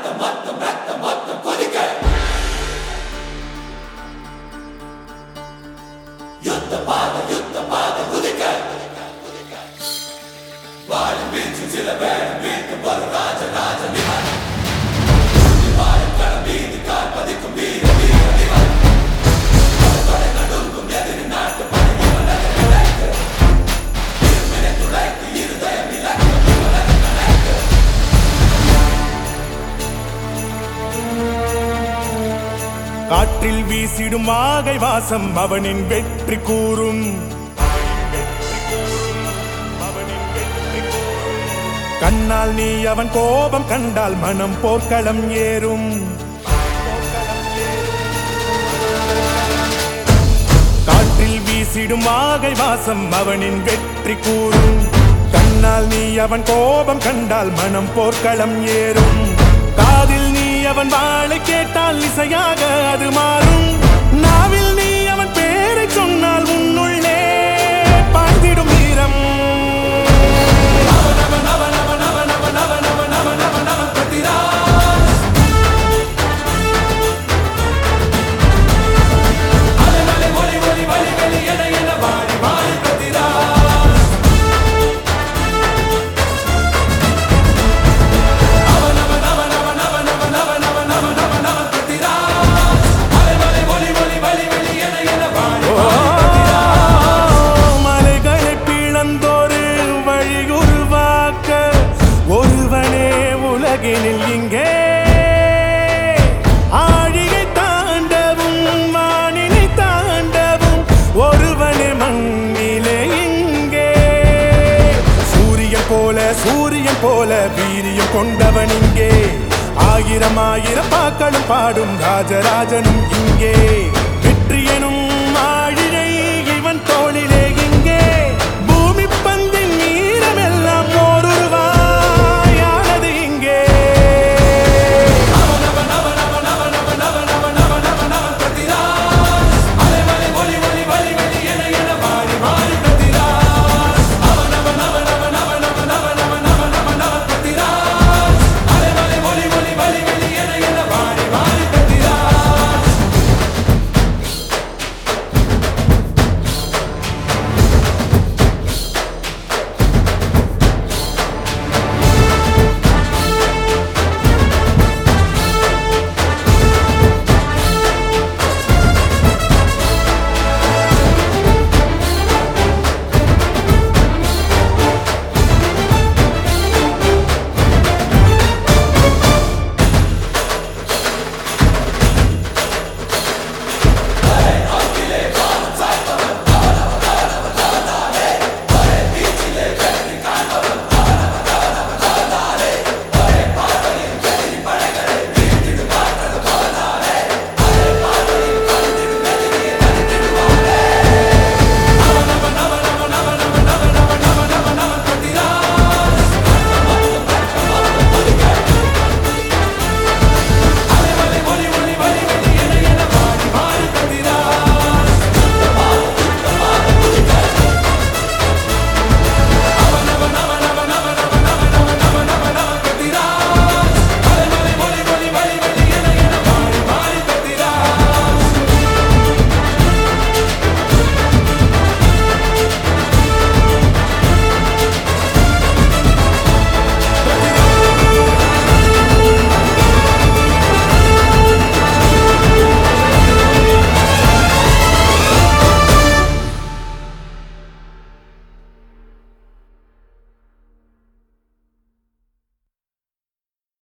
காற்றில் வீசிடும் ஆகை வாசம் அவனின் வெற்றி கூறும் கண்ணால் நீ அவன் கோபம் கண்டால் மனம் போர்க்களம் ஏறும் காற்றில் வீசிடும் ஆகை வாசம் அவனின் வெற்றி கூறும் கண்ணால் நீ அவன் கோபம் கண்டால் மனம் போர்க்களம் ஏறும் காதில் நீ அவன் வாழை கேட்டால் இசையாக அது மாறும் நாவில் நீ அவன் பேரை சொன்னால் உன்னுள்ளே பாய்ந்திடும் வீரம் மலைகளை பிளந்தொரு வழி உருவாக்க ஒருவனே உலகினில் இங்கே ஆழியை தாண்டவும் வானினை தாண்டவும் ஒருவனே மண்ணிலே இங்கே சூரியன் போல சூரியன் போல வீரியம் கொண்டவன் இங்கே ஆயிரம் ஆயிரம் பாக்களும் பாடும் ராஜராஜனும் இங்கே வெற்றி எனும்